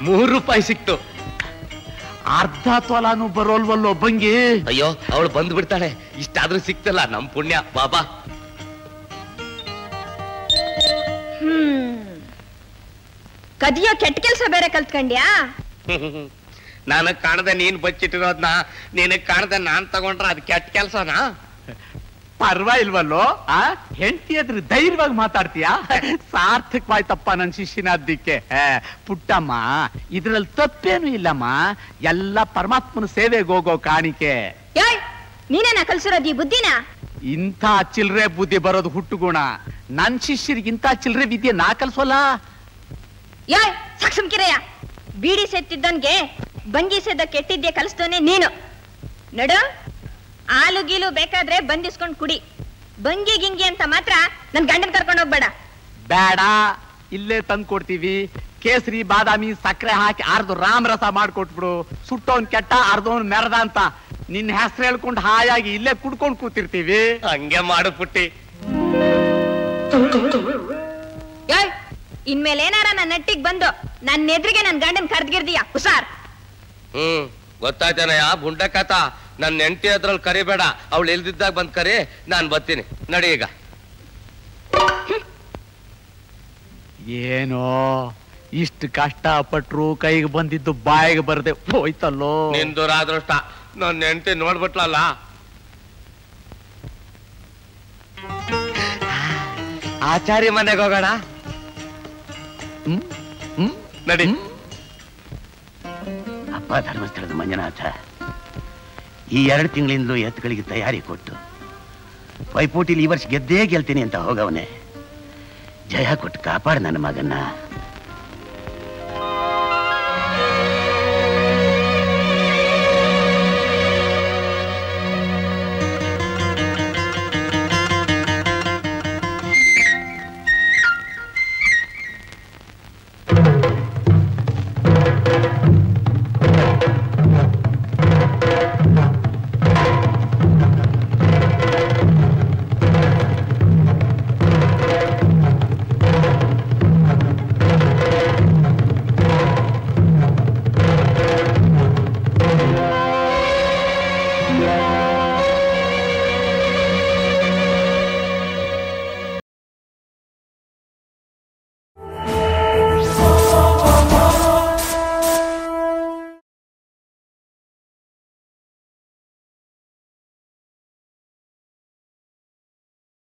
ಮೂರು ರೂಪಾಯಿ ಸಿಕ್ತು ಅರ್ಧ ತೊಲಾನು ಬರೋಲ್ವಲ್ಲೋ ಬಂಗಿ ಅಯ್ಯೋ ಅವಳು ಬಂದು ಬಿಡ್ತಾಳೆ ಇಷ್ಟಾದ್ರೂ ಸಿಕ್ತಲ್ಲ ನಮ್ ಪುಣ್ಯ ಬಾಬಾ ಹ್ಮ್ ಕದಿಯೋ ಕೆಟ್ಟ ಕೆಲಸ ಬೇರೆ ಕಲ್ತ್ಕೊಂಡ್ಯಾ ನನಗ್ ಕಾಣದೆ ನೀನ್ ಬಚ್ಚಿಟ್ಟಿರೋದ್ನ ನಿನಗ್ ಕಾಣದೆ ನಾನ್ ತಗೊಂಡ್ರ ಅದ್ ಕೆಟ್ಟ ಕೆಲ್ಸನಾ ಪರ್ವಾಗಿಲ್ವಲ್ಲೋ ಆ ಹೆಂಡತಿ ಎದುರು ಧೈರ್ಯವಾಗಿ ಮಾತಾಡ್ತೀಯಾ ಸಾರ್ಥಕವಾಯ್ತಪ್ಪ ನನ್ ಶಿಷ್ಯನಾದ್ದಕ್ಕೆ ಆ, ಪುಟ್ಟಮ್ಮ ಇದ್ರಲ್ಲಿ ತಪ್ಪೇನು ಇಲ್ಲಮ್ಮ ಎಲ್ಲ ಪರಮಾತ್ಮನ ಸೇವೆಗೆ ಹೋಗೋ ಕಾಣಿಕೆ ಏಯ್ ನೀನೇನ ಕಲ್ಸಿರೋದು ಈ ಬುದ್ಧಿನ ಇಂಥ ಚಿಲ್ರೆ ಬುದ್ಧಿ ಬರೋದು ಹುಟ್ಟುಗುಣ ನನ್ ಶಿಷ್ಯರಿಗೆ ಇಂಥ ಚಿಲ್ರೆ ವಿದ್ಯೆ ನಾ ಕಲ್ಸೋಲ್ಲ ಏಯ್ ಸಾಕ್ಷಂಕಿರಯ್ಯ ಬೀಡಿ ಸೆತ್ತಿದ್ದನ್ಗೆ ಬಂಗಿ ಸೆದ್ದ ಕೆಟ್ಟಿದ್ದೆ ಕಲಿಸ್ದೋನೆ ನೀನು ನಡು ಹಾಲು ಗೀಲು ಬೇಕಾದ್ರೆ ಬಂದಿಸ್ಕೊಂಡ್ ಕುಡಿ ಬಂಗಿ ಗಿಂಗಿ ಅಂತ ಮಾತ್ರ ನನ್ ಗಂಡನ್ ಕರ್ಕೊಂಡು ಹೋಗ್ಬೇಡ ಬೇಡ ಇಲ್ಲೇ ತಂದು ಕೊಡ್ತೀವಿ ಕೇಸರಿ ಬಾದಾಮಿ ಸಕ್ಕರೆ ಹಾಕಿ ಅರ್ಧ ರಾಮರಸ ಮಾಡ್ಕೊಟ್ಬಿಡು ಸುಟ್ಟವನ್ ಕೆಟ್ಟ ಅರ್ಧವನ್ ಮೆರದ ಅಂತ ನಿನ್ನ ಹೆಸರು ಹೇಳ್ಕೊಂಡು ಹಾಯಾಗಿ ಇಲ್ಲೇ ಕುಡ್ಕೊಂಡು ಕೂತಿರ್ತೀವಿ ಹಂಗೆ ಮಾಡು ಪುಟ್ಟಿ ಏಯ್ ಇನ್ಮೇಲೆ ಏನಾರ ನನ್ನ ನೆಟ್ಟಿಗ್ ಬಂದು ನನ್ನ ಎದುರಿಗೆ ನನ್ ಗಂಡನ್ ಕರ್ದ್ಗಿರ್ದೀಯ ಹುಷಾರ್ ಹ್ಮ್ ಗೊತ್ತಾಯ್ತೇನಯ್ಯ ಬುಂಡಕತ ನನ್ ನೆಂಟಿ ಅದ್ರಲ್ಲಿ ಕರಿಬೇಡ ಅವಳು ಇಲ್ದಿದ್ದಾಗ ಬಂದ್ ಕರಿ ನಾನ್ ಬರ್ತೀನಿ ನಡಿ ಈಗ ಏನೋ ಇಷ್ಟು ಕಷ್ಟಪಟ್ರು ಕೈಗೆ ಬಂದಿದ್ದು ಬಾಯಿಗೆ ಬರದೆ ಹೋಯ್ತಲ್ಲೋ ನಿಂದು ರಾದೃಷ್ಟ ನನ್ ನೆಂಟಿ ನೋಡ್ಬಿಟ್ಲಲ್ಲ ಆಚಾರ್ಯ ಮನೆಗೆ ಹೋಗೋಣ ಹ್ಮ್? ಹ್ಮ್? ನಡಿ ಅಪ್ಪ ಧರ್ಮಸ್ಥಳದ ಮಂಜುನಾಥ ಈ ಎರಡು ತಿಂಗಳಿಂದಲೂ ಎತ್ತುಗಳಿಗೆ ತಯಾರಿ ಕೊಟ್ಟು ಪೈಪೋಟಿಲಿ ಈ ವರ್ಷ ಗೆದ್ದೇ ಗೆಲ್ತೀನಿ ಅಂತ ಹೋಗವನೆ ಜಯ ಕೊಟ್ಟು ಕಾಪಾಡು ನನ್ನ ಮಗನ್ನ